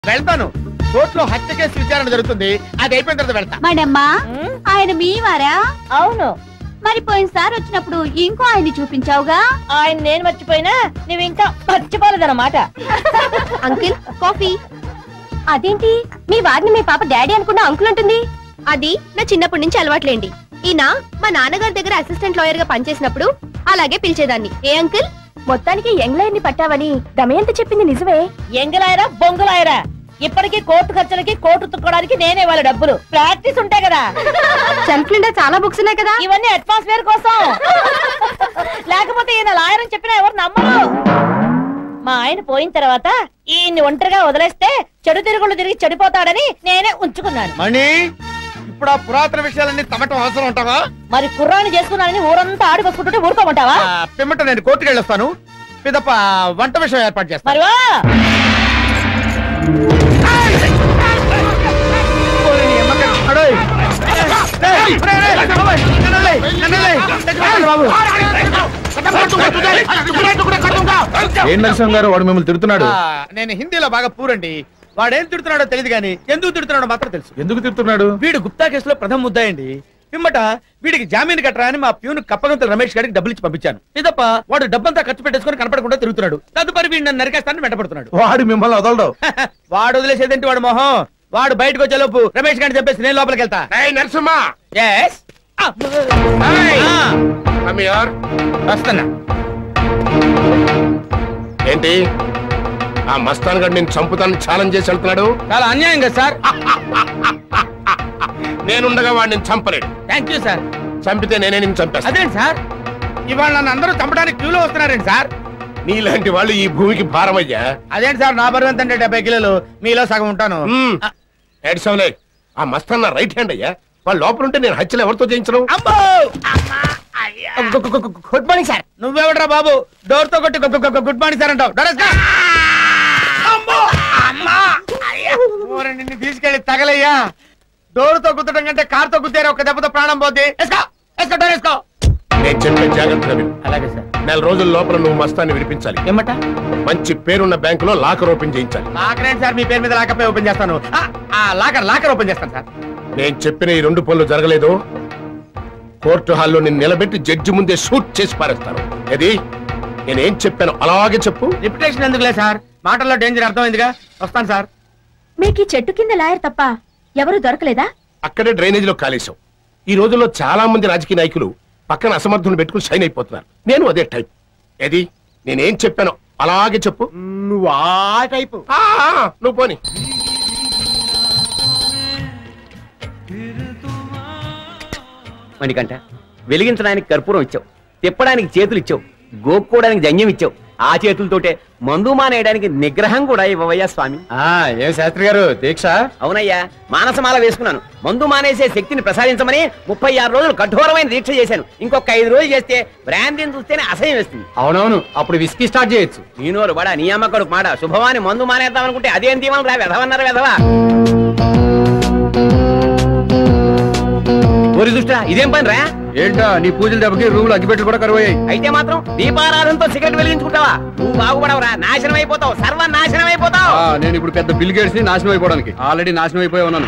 వెళ్తాను కోర్టులో హత్య కేసు విచారణ జరుగుతుంది అది అయిపోయిన తర్వాత వెళ్తా మడమ్మా ఉమ్, ఆయన మీ వారా అవును మరి పోయినసారి వచ్చినప్పుడు ఇంకో ఆయన్ని చూపించావుగా ఆయన నేను మర్చిపోయినా నువ్వు ఇంకా మర్చిపోలేదన్నమాట అంకిల్ కాఫీ అదేంటి మీ వారిని మీ పాప డాడీ అనుకున్న అంకుల్ ఉంటుంది అది నా చిన్నప్పటి నుంచి అలవాట్లేండి ఈయన మా నాన్నగారి దగ్గర అసిస్టెంట్ లాయర్ గా పనిచేసినప్పుడు అలాగే పిలిచేదాన్ని ఏ అంకుల్ మొత్తానికి యంగ్ లాయర్ ని పట్టావని దమయంత చెప్పింది నిజమే ఎంగలాయరా బొంగులాయరా ఇప్పటికీ కోర్టు ఖర్చులకి కోర్టు తుక్కోడానికి నేనే వాళ్ళ డబ్బులు ప్రాక్టీస్ ఉంటాయి కదా సెల్ఫ్ నిండా చాలా బుక్స్ ఉన్నాయి కదా ఇవన్నీ అట్మాస్ఫియర్ కోసం లేకపోతే ఈయన లాయర్ అని చెప్పినా ఎవరు నమ్మరు మా ఆయన పోయిన తర్వాత ఈయన్ని ఒంటరిగా వదిలేస్తే చెడు తిరుగుళ్ళు తిరిగి చెడిపోతాడని నేనే ఉంచుకున్నాను మణి ఇప్పుడు ఆ పురాతన విషయాలన్నీ తమటం అవసరం ఉంటావా మరి కుర్రాన్ని చేసుకున్నానని ఊరంతా ఆడి బసుకుంటుంటే ఊరుకోమంటావా ఆ, పిమ్మట నేను కోర్టుకి వెళ్ళొస్తాను పిదప వంట విషయం ఏర్పాటు చేస్తాను మరి వా ఓరి నీ అమ్మకి- అడోయ్. రేయ్, రేయ్, రేయ్, బాబోయ్, నన్ను వదిలేయ్, నన్ను వదిలేయ్. తెచ్చుకోండి బాబు. ఏం నరసింహ గారు వాడు మిమ్మల్ని తిడుతున్నాడు ఆ, నేను హిందీలో బాగా పూరండి వాడేం తిడుతున్నాడో తెలియదు కానీ ఎందుకు తిడుతున్నాడో మాత్రం తెలుసు ఎందుకు తిడుతున్నాడు వీడు గుప్తా కేసులో ప్రథమ ముద్దాయండి పిమ్మట వీడికి జామీన్ కట్టరా అని మా ప్యూన్ కప్పగంతుల రమేష్ గారికి డబ్బులు ఇచ్చి పంపించాను ఇదప్ప వాడు డబ్బంతా ఖర్చు పెట్టేసుకొని కనపడకుండా తిరుగుతున్నాడు తదుపరి వీడు నన్ను నరికేస్తానని వెంటపడుతున్నాడు వాడు మిమ్మల్ని వదలడు వాడు వదిలేసేదేంటి వాడు మొహం వాడు బయటకు వచ్చే లోపు రమేష్ గారిని చెప్పేసి నేను లోపలికి వెళ్తా నరసింహ ఎస్ వస్తున్నా ఏంటి ఆ మస్తాన్ గడ్ నేను చంపుతాను ఛాలెంజ్ చేసి వెళ్తున్నాడు చాలా అన్యాయం కదా సార్ నేనుండగా వాడిని చంపలేడు థ్యాంక్ యూ సార్ చంపితే నేనే నేను చంపేస్తాను అదేంటి సార్ ఇవాళ నన్ను అందరూ చంపడానికి క్యూలో వస్తున్నారండి సార్ నీలాంటి వాళ్ళు ఈ భూమికి భారమయ్యా అదేంటి సార్ నా బరువు ఎంత అంటే డెబ్బై కిలోలు మీలో సగం ఉంటాను మ్మ్. ఆ, ఏడ్చావులే ఆ మస్తాన్ నా రైట్ హ్యాండ్ అయ్యా వాళ్ళు లోపల ఉంటే నేను హత్యలు ఎవరితో చేయించను అమ్మో! గు- గు- గు- గుడ్ మార్నింగ్ సార్ నువ్వెవడరా బాబు డోర్ తో కొట్టి గు- గు- గు- గుడ్ మార్నింగ్ సార్ అంటావు డోర్ వేసుకో. అమ్మో! అమ్మా! అయ్యా! ఓరి నిన్ను తీసుకెళ్లి తగలయ్యా డోర్ తో గుద్దడం కంటే కార్ తో గుద్దారు ఒక దెబ్బతో ప్రాణం పోద్ది వేసుకో వేసుకో డోర్ వేసుకో నేను చెప్పే జాగ్రత్తగా విను అలాగే సార్ నెల రోజుల లోపల నువ్వు మస్తాన్ని విడిపించాలి ఏమట మంచి పేరున్న బ్యాంకులో లాకర్ ఓపెన్ చేయించాలి లాకర్ ఏంటి సార్ మీ పేరు మీద లాకర్ ఓపెన్ చేస్తాను ఆ, ఆ లాకర్ లాకర్ ఓపెన్ చేస్తాను సార్ నేను చెప్పిన ఈ రెండు పనులు జరగలేదు కోర్టు హాల్లో నిన్ను నిలబెట్టి జడ్జి ముందే షూట్ చేసి పారేస్తాను అది నేనేం చెప్పాను అలాగే చెప్పు రిపిటేషన్ ఎందుకులే సార్ మాటల్లో డేంజర్ అర్థమైందిగా వస్తాను సార్ మీకు ఈ చెట్టు కింద లాయర్ తప్ప ఎవరు దొరకలేదా అక్కడే డ్రైనేజీలో కాలేశాం ఈ రోజుల్లో చాలా మంది రాజకీయ నాయకులు పక్కన అసమర్థులు పెట్టుకుని షైన్ అయిపోతున్నారు నేను అదే టైప్ ఏది నేనేం చెప్పాను అలాగే చెప్పు నువ్వు ఆ టైపు ఆ, ఆ, నువ్వు పోని మణికంట వెలిగించడానికి కర్పూరం ఇచ్చావు తిప్పడానికి చేతులు ఇచ్చావు గోక్కోవడానికి జంజం ఇచ్చావు ఆ చేతులతోటే మందు మానేయడానికి నిగ్రహం కూడా ఇవ్వవయ్యా స్వామి ఏం శాస్త్రి గారు దీక్ష అవునయ్యా మానసమాల వేసుకున్నాను మందు మానేసే శక్తిని ప్రసాదించమని ముప్పై ఆరు రోజులు కఠోరమైన దీక్ష చేశాను ఇంకొక ఐదు రోజులు చేస్తే బ్రాంతిని చూస్తేనే అసహ్యం వేస్తుంది అవునవును అప్పుడు విస్కీ స్టార్ట్ చేయొచ్చు నీనోరు బడా నీ అమ్మ కొడుకు మాట శుభవాని మందు మానేద్దాం అనుకుంటే అదేం తీమని రా వెధవన్నారు వెధవా ఓరి దుష్టా ఇదేం పని రా ఏంటా నీ పూజల దెబ్బకి రూములు అగ్గిపెట్లు కూడా కరువయ్యాయి అయితే మాత్రం దీపారాధనతో సిగరెట్ వెలిగించుకుంటావా నువ్వు బాగుపడవరా నాశనం అయిపోతావు సర్వ నాశనం అయిపోతావు ఆ, నేను ఇప్పుడు పెద్ద బిల్ గేట్స్ ని నాశనం అయిపోవడానికి ఆల్రెడీ నాశనం అయిపోయి ఉన్నాను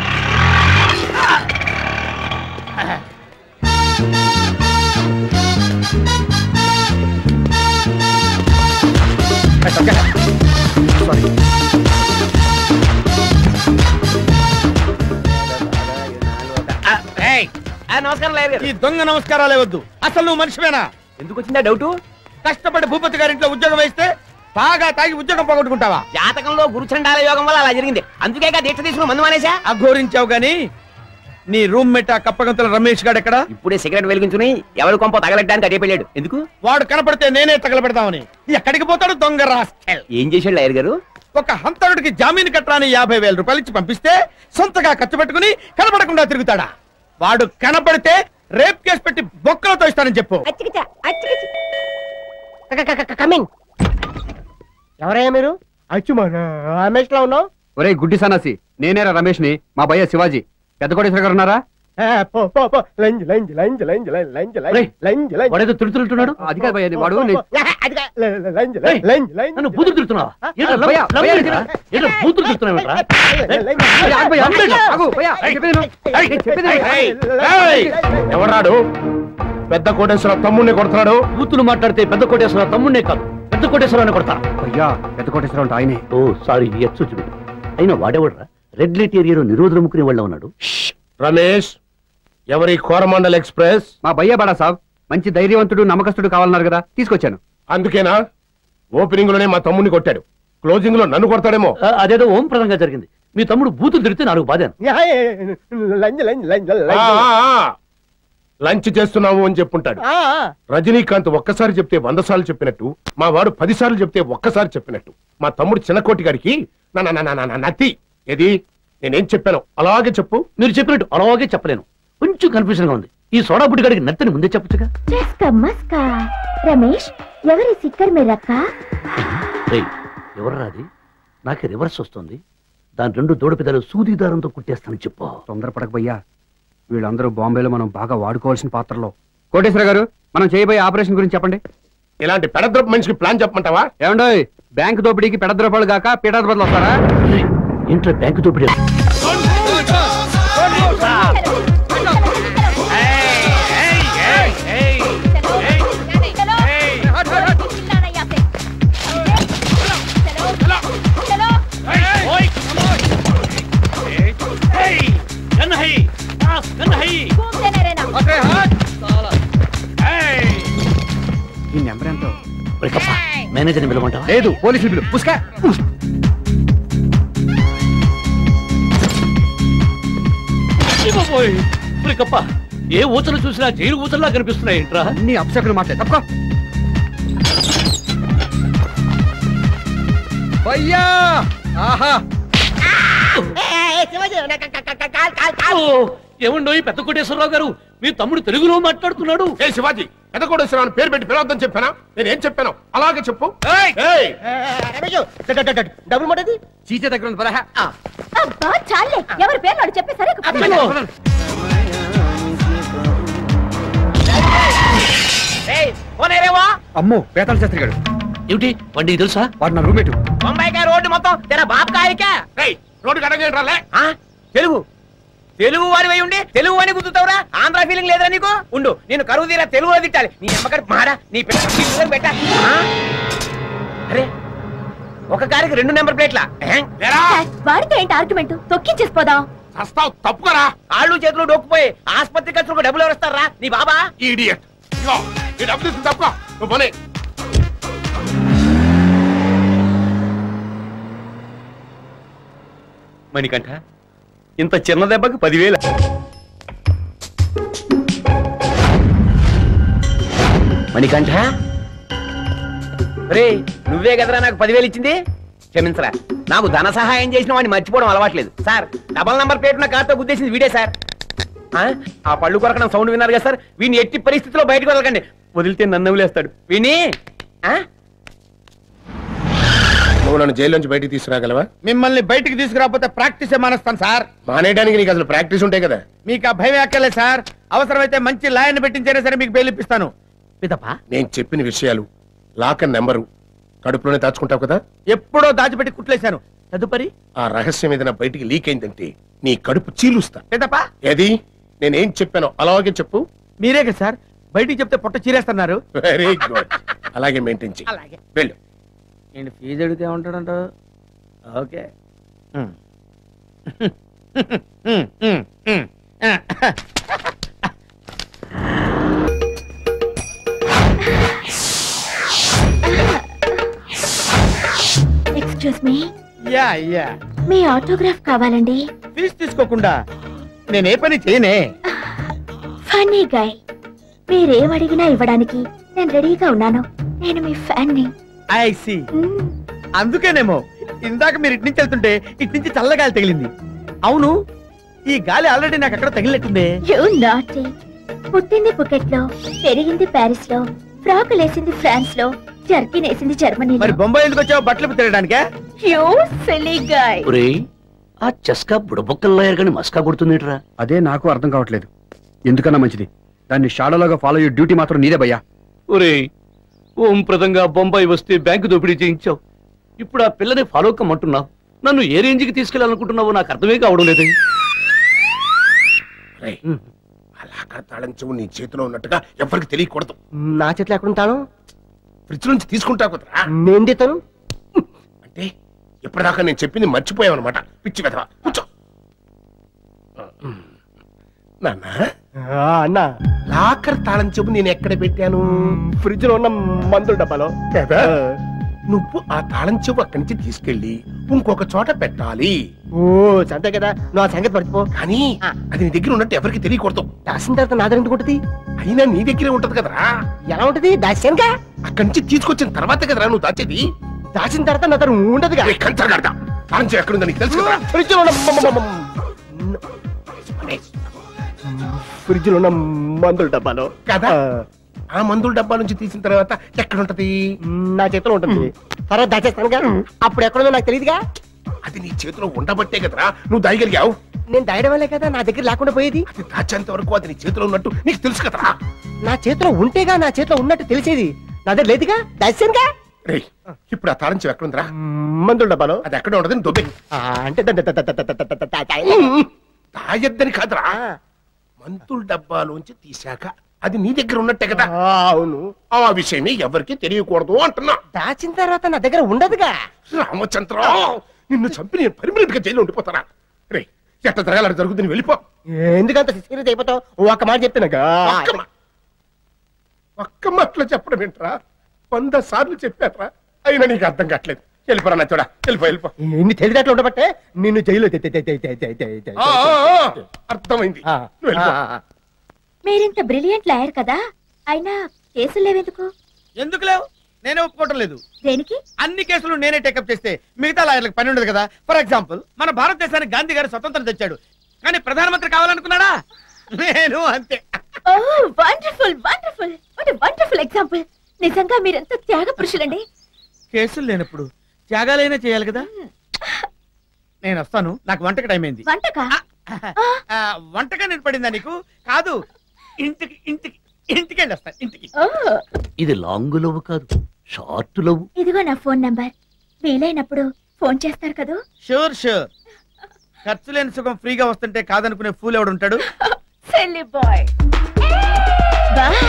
ఆ, ఏయ్, ఆ, నమస్కారం లేదు ఈ దొంగ నమస్కారాలే వద్దు అసలు నువ్వు మనిషివేనా ఎందుకు వచ్చిందా డౌట్ కష్టపడి భూపతి గారింట్లో ఉద్యోగం వేస్తే బాగా తాగి ఉద్యోగం పోగొట్టుకుంటావా జాతకంలో గురుచండాల యోగం వల్ల అలా జరిగింది అందుకేగా దీక్ష తీసుకుని మందు మానేశా అఘోరించావు గాని నీ రూమ్ మెట్ ఆ కప్పగంతుల రమేష్ గాడు ఎక్కడ ఇప్పుడే సిగరెట్ వెలిగించుని ఎవరి కొంప తగలెట్టడానికి అటే వెళ్ళాడు ఎందుకు వాడు కనపడితే నేనే తగలబెడతామని ఎక్కడికి పోతాడు దొంగ రాస్కెల్ ఏం చేశాడు లాయర్ గారు ఒక హంతకుడికి జామీన్ కట్టరాని యాభై వేల రూపాయలు ఇచ్చి పంపిస్తే సొంతగా ఖర్చు పెట్టుకుని కనపడకుండా తిరుగుతాడా వాడు కనపడితే రేప్ కేసు పెట్టి బొక్కలతో ఇస్తానని చెప్పు కమింగ్ ఎవరయ్యా మీరు అచ్చు రమేష్ లో ఉన్నావు ఒరే గుడ్డి సన్నాసి నేనేరా రమేష్ ని మా భయ్య శివాజీ పెద్ద కోటేశ్వర గారు ఉన్నారా లంజ్ లంజ్ లంజ్ లంజ్ లంజ్ రేయ్, లంజ్ లంజ్ వాడేదో తిడుతుంటున్నాడు అది కాదు భయ్యా, వాడు నే- లంజ్ రేయ్, లంజ్ లంజ్ నన్ను బూతులు తిడుతున్నావా ఏంట్రా, లం- భయ్యా, లం భయ్యా, ఏంట్రా? ఏంట్రా, బూతులు తిడుతున్నావేంట్రా? భయ్యా, ఆగు భయ్యా, లంబేంట్రా? ఆగు భయ్యా, నేను చెప్పేది విను. ఏయ్, నేను చెప్పేది విను. ఏయ్, ఏయ్, ఎవరాడు పెద్ద కోటేశ్వర తమ్ముడిని కొడుతున్నాడు బూతులు మాట్లాడితే పెద్ద కోటేశ్వర తమ్ముడే కాదు పెద్ద కోటేశ్వరాన్ని కొడతా భయ్యా పెద్ద కోటేశ్వరం అంటే ఆయనే ఓ సారీ ఎచ్చుచుడు అయినా వాడేవాడ్రా రెడ్ లైట్ ఏరియాలో నిరోధులు ముక్కునే వాళ్ళ ఉన్నాడు రమేష్ ఎవరి కోరమండల్ ఎక్స్ప్రెస్ మా భయ్యా బడా సాబ్ మంచి ధైర్యవంతుడు నమ్మకస్తుడు కావాలన్నారు కదా తీసుకొచ్చాను అందుకేనా ఓపెనింగ్ లోనే మా తమ్ముడిని కొట్టాడు క్లోజింగ్ లో నన్ను కొడతాడేమో ఆ, అదేదో ఓం ప్రదంగా జరిగింది మీ తమ్ముడు బూతులు తిడితే నాలుగు బాధాను లంజ్ లంజ్ లంజ్ ఆ, ఆ, ఆ. లంచ్ చేస్తున్నాము అని చెప్పుంటాడు రజనీకాంత్ ఒక్కసారి చెప్తే వంద సార్లు చెప్పినట్టు మా వాడు పది సార్లు చెప్తే ఒక్కసారి చెప్పినట్టు మా తమ్ముడు చిన్నకోటి గారికి నా నా, నా, నా, నా, నా, నత్తి ఏది నేనేం చెప్పాను అలాగే చెప్పు మీరు చెప్పినట్టు అలాగే చెప్పలేను కొంచెం కన్ఫ్యూజన్ గా ఉంది ఈ సోడా బుడ్డి గడికి నత్తని ముందే చెప్పొచ్చుగా చెస్క మస్క రమేష్ ఎవరి సిక్కర్ మీ రక్క రేయ్ ఎవర్రా అది నాకే రివర్స్ వస్తుంది దాని రెండు దూడ పెదాలు సూది దారంతో కుట్టేస్తానని చెప్పు తొందరపడక భయ్యా వీళ్ళందరూ బాంబేలో మనం బాగా వాడుకోవాల్సిన పాత్రలో కోటేశ్వర గారు మనం చేయబోయే ఆపరేషన్ గురించి చెప్పండి ఇలాంటి పెడద్రపు మనిషికి ప్లాన్ చెప్పమంటావా ఏమండోయ్ బ్యాంక్ దోపిడీకి పెద్ద ద్రపాలు కాక పీఠాధిపతులు వస్తారా రేయ్, ఏంట్రా బ్యాంకు దోపిడీ ఈ నెంబర్ ఎంతో మేనేజర్ని పిలవమంటావా లేదు పోలీసులు పిలువు పుస్కా కప్ప ఏ ఊచలు చూసినా జైలు ఊచల్లా కనిపిస్తున్నాయి ఏంట్రా అన్ని అప్సకులు మాట్లాడు తప్పుకో భయ్యా ఆహా ఏమండో ఈ పెద్ద కోటేశ్వరరావు గారు మీ తమ్ముడు తెలుగులో మాట్లాడుతున్నాడు ఏ శివాజీ పెద్ద కోటేశ్వర పేరు పెట్టి పిలవద్దని చెప్పానా నేనేం చెప్పాను అలాగే చెప్పు ఏయ్, డబుల్ మటది చీచే దగ్గర ఉంది పదహా అబ్బా చాలే ఎవరి పేర్లు వాడు చెప్పేసరి అయ్యో, పోనేరేవా అమ్మో పేతాల శాస్త్రి గారు ఏమిటి వాడికి తెలుసా వాడు నా రూమ్మేట్ బొంబాయికాయ రోడ్డు మొత్తం తెర బాపకాయక ఏయ్, రోడ్డు కడగ రాలే తెలుగు తెలుగు వారి ఉండి తెలుగు అని గుర్తుతావురా ఆంధ్ర ఫీలింగ్ లేదురా నీకు ఉండు నేను కరువు తీరా తెలుగులో తిట్టాలి నీ అమ్మగారి మారా నీ పిల్లలు పెట్టా ఆ? అరే ఒక కారికి రెండు నెంబర్ ప్లేట్లా ఏం? లేరా వాడితో ఏంటి ఆర్గ్యుమెంట్ తొక్కించేసిపోదాం చస్తావు తప్పుకోరా కాళ్ళు చేతులు డొక్కుపోయి ఆసుపత్రి ఖర్చులకు డబ్బులు ఎవరిస్తారా నీ బాబా ఈడియట్ ఇగో ఈ డబ్బు తీసుకుని తప్పుకో నువ్వు పోనీ మణికంఠ ఇంత చిన్న దెబ్బకి పదివేల మణికంఠ రే నువ్వే కదరా నాకు పదివేలు ఇచ్చింది క్షమించరా నాకు ధన సహాయం చేసిన వాడిని మర్చిపోవడం అలవాట్లేదు సార్ డబల్ నంబర్ ప్లేట్ ఉన్న కార్తో గుద్దేసింది వీడే సార్ ఆ? ఆ పళ్ళు కొరకడం సౌండ్ విన్నారు కదా సార్ వీడిని ఎట్టి పరిస్థితిలో బయటకు వదలకండి వదిలితే నన్ను వదిలేస్తాడు వీణి నువ్వు నన్ను జైలు నుంచి బయటికి తీసుకురాగలవా మిమ్మల్ని బయటికి తీసుకురాకపోతే ప్రాక్టీస్ మానేస్తాను సార్ మానేయడానికి నీకు అసలు ప్రాక్టీస్ ఉంటాయి కదా మీకు ఆ భయం ఎక్కలేదు సార్ అవసరమైతే మంచి లాయన్ పెట్టించైనా సరే మీకు బెయిల్ ఇప్పిస్తాను పిదపా నేను చెప్పిన విషయాలు లాకర్ నెంబరు కడుపులోనే దాచుకుంటావు కదా ఎప్పుడో దాచిపెట్టి కుట్లేశాను తదుపరి ఆ రహస్యం ఏదైనా బయటికి లీక్ అయిందంటే నీ కడుపు చీలుస్తా పెద్దపా ఏది నేనేం చెప్పానో అలాగే చెప్పు మీరే కదా సార్ బయటికి చెప్తే పొట్ట చీరేస్తున్నారు వెరీ గుడ్ అలాగే మెయింటైన్ చెయ్యి అలాగే వెళ్ళు నేను ఫీజు అడిగితే ఉంటాడంట okay excuse me yeah yeah మీ ఆటోగ్రాఫ్ కావాలండి ఫీజు తీసుకోకుండా నేను ఏ పని చేయనే ఫనీ గాయ్ మీరేం అడిగినా ఇవ్వడానికి నేను రెడీగా ఉన్నాను నేను మీ ఫ్యాన్ ని ఐ సి అందుకేనేమో ఇందాక మీరు ఇటు నుంచి వెళ్తుంటే ఇటు నుంచి చల్లగాలి తగిలింది అవును ఈ గాలి ఆల్రెడీ నాకు ఎక్కడ తగిలినట్టుంది యు నాటి పుట్టింది పుకెట్ లో పెరిగింది పారిస్ లో ఫ్రాక్ లేసింది ఫ్రాన్స్ లో జర్కిన్ వేసింది మరి జర్మనీలో బొంబాయి ఎందుకు వచ్చావు బట్టలు తిరగడానికే యూ సిలీ గాయ్ ఒరేయ్ ఆ చెస్కా బుడబొక్కల్లాయర్ కానీ మస్కా కొడుతుందేట్రా అదే నాకు అర్థం కావట్లేదు ఎందుకన్నా మంచిది దాన్ని షాడోలోగా ఫాలో అయ్యే డ్యూటీ మాత్రం నీదే భయ్యా ఒరేయ్ ఓం ప్రదంగా బొంబాయి వస్తే బ్యాంకు దోపిడీ చేయించావు ఇప్పుడు ఆ పిల్లని ఫాలో కమ్మంటున్నావు నన్ను ఏ రేంజ్కి తీసుకెళ్ళాలనుకుంటున్నావో నాకు అర్థమే కావడం లేదు రేయ్, అలా తాళం చెవు నీ చేతిలో ఉన్నట్టుగా ఎవరికి తెలియకూడదు నా చేతిలో ఎక్కడుంటాను ఫ్రిడ్జ్ నుంచి తీసుకుంటావు కదరా నేను తెస్తాను అంటే ఇప్పటిదాకా నేను చెప్పింది మర్చిపోయావన్నమాట పిచ్చి వెధవ కూర్చో నాన్న అన్నా లాకర్ తాళం చెప్పు నేను ఎక్కడ పెట్టాను ఫ్రిడ్జ్ లో ఉన్న మందుల డబ్బాలో కదా నువ్వు ఆ తాళం చెవు అక్కడి నుంచి తీసుకెళ్ళి ఇంకొక చోట పెట్టాలి ఓ సంతే కదా నువ్వు ఆ సంగతి మర్చిపో కానీ అది నీ దగ్గర ఉన్నట్టు ఎవరికి తెలియకూడదు దాసిన తర్వాత నా దగ్గర ఎందుకు ఉంటుంది అయినా నీ దగ్గరే ఉంటది కదరా ఎలా ఉంటది దాచానుగా అక్కడి నుంచి తీసుకొచ్చిన తర్వాత కదరా నువ్వు దాచేది దాచిన తర్వాత నా దగ్గర ఉండదుగా రే, కంచర్ గడతా తాళం చెవు ఎక్కడుందో నీకు తెలుసు కదా ఫ్రిడ్జ్ లో ఉన్న మ- మ- మ- ఫ్రిడ్జ్ లో ఉన్న మందుల డబ్బాలో కదా? ఆ, ఆ మందుల డబ్బా నుంచి తీసిన తర్వాత ఎక్కడ ఉంటది నా చేతిలో ఉంటుంది తర్వాత దాచేస్తానుగా అప్పుడు ఎక్కడుందో నాకు తెలియదుగా అది నీ చేతిలో ఉండబట్టే కదరా నువ్వు దాయగలిగావు నేను దాయడం వల్లే కదా నా దగ్గర లేకుండా పోయేది అది దాచేంత వరకు అది నీ చేతిలో ఉన్నట్టు నీకు తెలుసు కదరా నా చేతిలో ఉంటేగా నా చేతిలో ఉన్నట్టు తెలిసేది నా దగ్గర లేదుగా దాచానుగా రే ఇప్పుడు ఆ తాళం చెవు ఎక్కడుందిరా మందుల డబ్బాలో అది ఎక్కడ ఉండదని దొబ్బే ఆ, అంటే ద- ద- ద- ద- ద- ద- ద- ద- ద- ద- దాయద్దని కాదురా ఆ, మంతుల డబ్బాలోంచి తీశాక అది నీ దగ్గర ఉన్నట్టే కదా ఆ, అవును ఆ విషయమే ఎవరికి తెలియకూడదు అంటున్నా దాచిన తర్వాత నా దగ్గర ఉండదుగా రామచంద్ర నిన్ను చంపి నేను పర్మనెంట్ గా జైలు ఉండిపోతానా రే ఎట్ట జరగాలని జరుగుతుంది వెళ్ళిపో ఎందుకంత సీరియస్ అయిపోతావు ఒక్క మాట చెప్తున్నాగా ఒక్క మా- ఒక్క మాటలో చెప్పడం ఏంట్రా వంద సార్లు చెప్పారా అయినా నీకు అర్థం కావట్లేదు వెళ్ళిపోరా నా చూడ వెళ్ళిపో వెళ్ళిపో ఇన్ని తెలివితేటలు ఉండబట్టే నిన్ను జైల్లో తె- తె- తె- తె- తె- తె- తె- తె- ఆ, ఆ, ఆ, అర్థమైంది ఆ, నువ్వు వెళ్ళిపో ఆ, మీరింత బ్రిలియంట్ లాయర్ కదా అయినా కేసులు లేవెందుకు ఎందుకు లేవు నేనే ఒప్పుకోవటం లేదు దేనికి అన్ని కేసులు నేనే టేకప్ చేస్తే మిగతా లాయర్లకు పని ఉండదు కదా ఫర్ ఎగ్జాంపుల్ మన భారతదేశానికి గాంధీ గారు స్వతంత్రం తెచ్చాడు కానీ ప్రధానమంత్రి కావాలనుకున్నాడా నేను అంతే ఓ wonderful wonderful what wonderful example నిజంగా మీరెంత త్యాగ పురుషులండి కేసులు లేనప్పుడు త్యాగాలైనా చేయాలి కదా నేను వస్తాను నాకు వంటకి టైం అయింది వంటకా ఆ, వంటగా నేను పడిందా నీకు కాదు ఇంటికి ఇంటికి ఇంటికి వెళ్ళి వస్తాను ఇంటికి ఓ ఇది లాంగ్ లవ్ కాదు షార్ట్ లవ్ ఇదిగో నా ఫోన్ నంబర్ వీలైనప్పుడు ఫోన్ చేస్తారు కదూ షూర్ షూర్ ఖర్చు లేని సుఖం ఫ్రీగా వస్తుంటే కాదనుకునే ఫూల్ ఎవడు ఉంటాడు సెల్లి బాయ్ బాయ్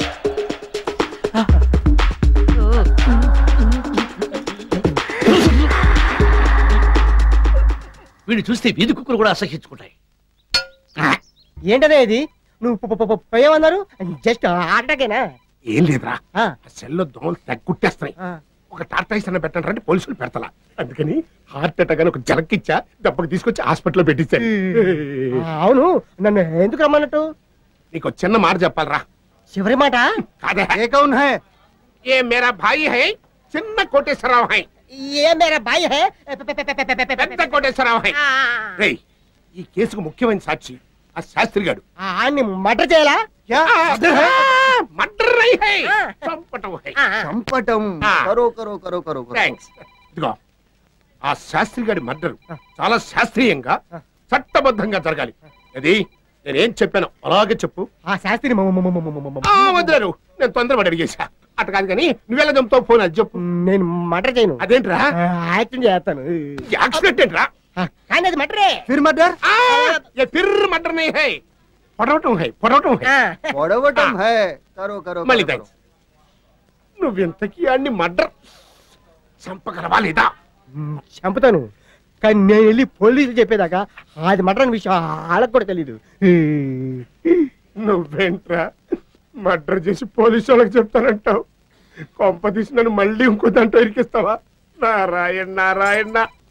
వీడిని చూస్తే వీధి కుక్కలు కూడా అసహించుకుంటాయి ఏంటనే ఇది నువ్వు ప- ప- ప- పోయావన్నారు జస్ట్ ఆటకేనా ఏం లేదురా ఆ, ఆ సెల్లో దోమలు తగ్గుట్టేస్తున్నాయి ఆ. ఒక టార్టైస్ అన్న పెట్టండి రండి పోలీసులు పెడతలా అందుకని హార్ట్ అటాక్ అని ఒక జలకిచ్చా దెబ్బకి తీసుకొచ్చి హాస్పిటల్లో పెట్టించాను ఆ, అవును నన్ను ఎందుకు రమ్మన్నట్టు నీకు ఒక చిన్న మాట చెప్పాలరా చివరి మాట కాదే ఏ కౌన్ హై ఏ మేరా భాయి హై చిన్న కోటేశ్వరరావు హై ఏ మేరా బాయ్ హే పె- పె- పె- పె- పె- పె- పె- పెద్ద కోటేశ్వరరావు హై ఆ, రేయ్ ఈ కేసుకు ముఖ్యమైన సాక్షి ఆ శాస్త్రి గాడు ఆ, ఆయన్ని మర్డర్ చేయాలా మర్డర్ రై హై చంపటం హై చంపటం ఆ. కరో కరో కరో కరో కరో. థ్యాంక్స్ ఇదిగో ఆ శాస్త్రి గారి మర్డర్ చాలా శాస్త్రీయంగా చట్టబద్ధంగా జరగాలి అది నేనేం చెప్పాను అలాగే చెప్పు ఆ శాస్త్రి మ- మ- మ- మ- మ- మ- మ- ఆ వదిలేరు నేను తొందరపడి అడిగేశా అట కాదు కానీ నువ్వెలా చంపుతావు ఫోన్ అది చెప్పు నేను మర్డర్ చేయను అదేంట్రా ఆ, యాక్టింగ్ చేస్తాను యాక్సిడెంట్ ఏంట్రా ఆ, కానీ అది మర్డరే ఫిర్ మర్డర్ ఆ, ये फिर मर्डर नहीं है పొడవటం హై పొడవటం హై ఆ, పొడవటం హే కరో కరో మళ్ళీ కరో, కరో. థ్యాంక్స్ నువ్వెంతకీ అన్ని మర్డర్ చంపగలవా లేదా మ్, చంపుతాను కానీ నేను వెళ్ళి పోలీసులు చెప్పేదాకా అది మర్డర్ అనే విషయం వాళ్ళకి కూడా తెలీదు నువ్వేంట్రా మర్డర్ చేసి పోలీసు వాళ్ళకి చెప్తానంటావు కొంప తీసి నన్ను మళ్ళీ ఇంకో దాంట్లో ఇరికిస్తావా నారాయణ నారాయణ